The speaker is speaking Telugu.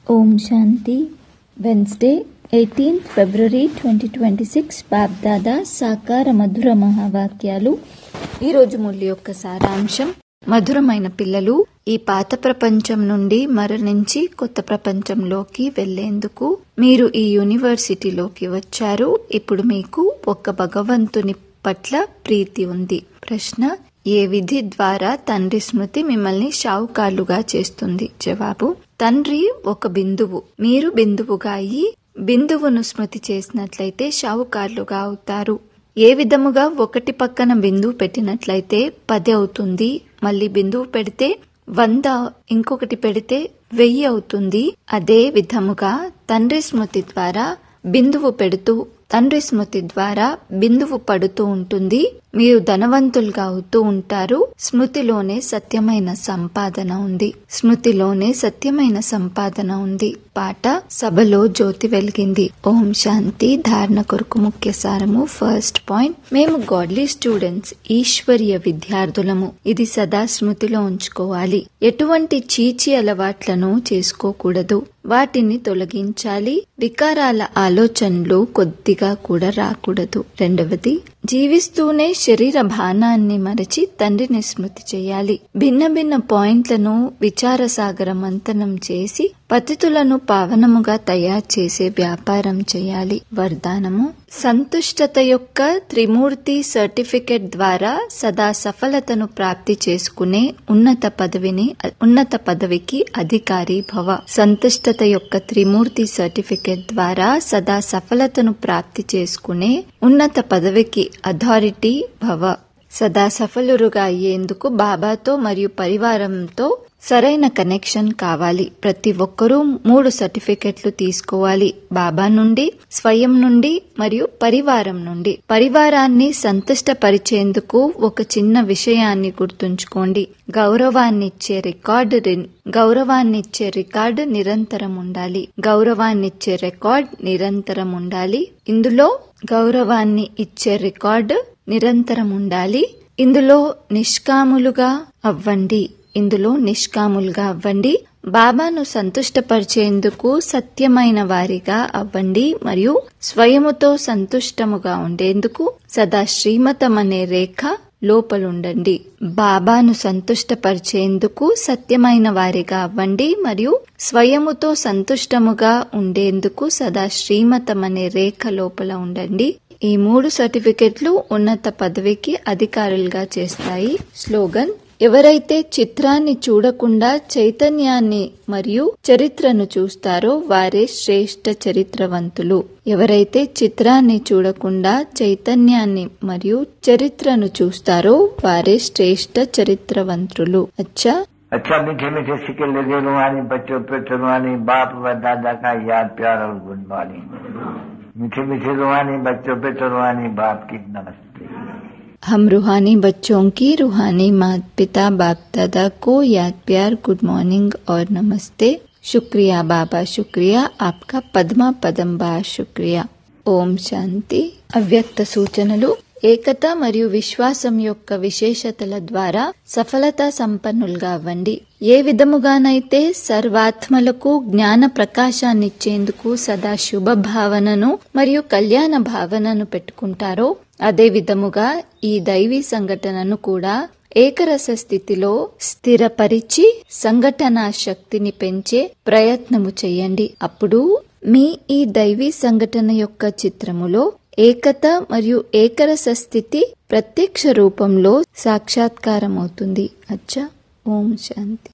ఓం శాంతి Wednesday eighteenth February twenty twenty six Bapdada సాకార మధుర మహావాక్యాలు ఈరోజు ముల్లి యొక్క సారాంశం మధురమైన పిల్లలు ఈ పాత ప్రపంచం నుండి మరణించి కొత్త ప్రపంచంలోకి వెళ్లేందుకు మీరు ఈ యూనివర్సిటీలోకి వచ్చారు ఇప్పుడు మీకు ఒక భగవంతుని పట్ల ప్రీతి ఉంది ప్రశ్న ఏ విధి ద్వారా తండ్రి స్మృతి మిమ్మల్ని షావుకార్లుగా చేస్తుంది జవాబు తండ్రి ఒక బిందువు మీరు బిందువుగా అయి బిందువును స్మృతి చేసినట్లయితే షావుకార్లుగా అవుతారు ఏ విధముగా ఒకటి పక్కన బిందువు పెట్టినట్లయితే పది అవుతుంది మళ్ళీ బిందువు పెడితే వంద ఇంకొకటి పెడితే వెయ్యి అవుతుంది అదే విధముగా తండ్రి స్మృతి ద్వారా బిందువు పెడుతూ తండ్రి స్మృతి ద్వారా బిందువు పడుతూ ఉంటుంది మీరు ధనవంతులుగా అవుతూ ఉంటారు స్మృతిలోనే సత్యమైన సంపాదన ఉంది స్మృతిలోనే సత్యమైన సంపాదన ఉంది పాట సభలో జ్యోతి వెలిగింది ఓం శాంతి ధారణ కొరకు ముఖ్య సారము ఫస్ట్ పాయింట్ మేము గాడ్లీ స్టూడెంట్స్ ఈశ్వర్య విద్యార్థులము ఇది సదా స్మృతిలో ఉంచుకోవాలి ఎటువంటి చీచి అలవాట్లను చేసుకోకూడదు వాటిని తొలగించాలి వికారాల ఆలోచనలు కొద్దిగా కూడా రాకూడదు రెండవది జీవిస్తూనే శరీర భానాన్ని మరచి తండ్రిని స్మృతి చేయాలి భిన్న భిన్న పాయింట్లను విచారసాగర మంతనం చేసి పతితులను పావనముగా తయారు చేసే వ్యాపారం చేయాలి వరదానము సంతుష్టత యొక్క త్రిమూర్తి సర్టిఫికెట్ ద్వారా సదా సఫలతను ప్రాప్తి చేసుకునే ఉన్నత పదవిని ఉన్నత పదవికి అధికారి భవ సంతుష్టత యొక్క త్రిమూర్తి సర్టిఫికెట్ ద్వారా సదా సఫలతను ప్రాప్తి చేసుకునే ఉన్నత పదవికి అథారిటీ భవ సదా సఫలురుగా అయ్యేందుకు బాబాతో మరియు పరివారంతో సరైన కనెక్షన్ కావాలి ప్రతి ఒక్కరూ మూడు సర్టిఫికెట్లు తీసుకోవాలి బాబా నుండి స్వయం నుండి మరియు పరివారం నుండి పరివారాన్ని సంతుష్టపరిచేందుకు ఒక చిన్న విషయాన్ని గుర్తుంచుకోండి గౌరవాన్నిచ్చే రికార్డు గౌరవాన్నిచ్చే రికార్డు నిరంతరం ఉండాలి గౌరవాన్నిచ్చే రికార్డ్ నిరంతరం ఉండాలి ఇందులో గౌరవాన్ని ఇచ్చే రికార్డు నిరంతరం ఉండాలి ఇందులో నిష్కాములుగా అవ్వండి ఇందులో నిష్కాములుగా అవ్వండి బాబాను సంతుష్టపరిచేందుకు సత్యమైన వారిగా అవ్వండి మరియు స్వయముతో సంతుష్టముగా ఉండేందుకు సదా శ్రీమతం అనే రేఖ లోపలుండండి బాబాను సంతుష్టపరిచేందుకు సత్యమైన వారిగా అవ్వండి మరియు స్వయముతో సంతుష్టముగా ఉండేందుకు సదా శ్రీమతం అనే రేఖ లోపల ఉండండి ఈ మూడు సర్టిఫికెట్లు ఉన్నత పదవికి అధికారులుగా చేస్తాయి స్లోగన్ ఎవరైతే చిత్రాన్ని చూడకుండా చైతన్యాన్ని మరియు చరిత్రను చూస్తారో వారే శ్రేష్ఠ చరిత్రవంతులు ఎవరైతే చిత్రాన్ని చూడకుండా చైతన్యాన్ని మరియు చరిత్రను చూస్తారో వారే శ్రేష్ఠ చరిత్రవంతులు అచ్చా अच्छा मीठे मीठे सिक्के लगे रुहानी बच्चों पे रुहानी बाप व दादा का याद प्यार और गुड मॉर्निंग मीठे मीठे रुहानी बच्चों पे रुहानी बाप की नमस्ते हम रूहानी बच्चों की रूहानी माता पिता बाप दादा को याद प्यार गुड मॉर्निंग और नमस्ते शुक्रिया बाबा शुक्रिया आपका పద్మా పదం బా శుక్రియా ఓం శాంతి అవ్యక్త సూచనలు ఏకత మరియు విశ్వాసం యొక్క విశేషతల ద్వారా సఫలత సంపన్నులుగా అవ్వండి ఏ విధముగానైతే సర్వాత్మలకు జ్ఞాన ప్రకాశాన్నిచ్చేందుకు సదా శుభ భావనను మరియు కళ్యాణ భావనను పెట్టుకుంటారో అదే విధముగా ఈ దైవీ సంఘటనను కూడా ఏకరస స్థితిలో స్థిరపరిచి సంఘటనా శక్తిని పెంచే ప్రయత్నము చేయండి అప్పుడు మీ ఈ దైవీ సంఘటన యొక్క చిత్రములో ఏకత మరియు ఏకరస స్థితి ప్రత్యక్ష రూపంలో సాక్షాత్కారమవుతుంది అచ్చా ఓం శాంతి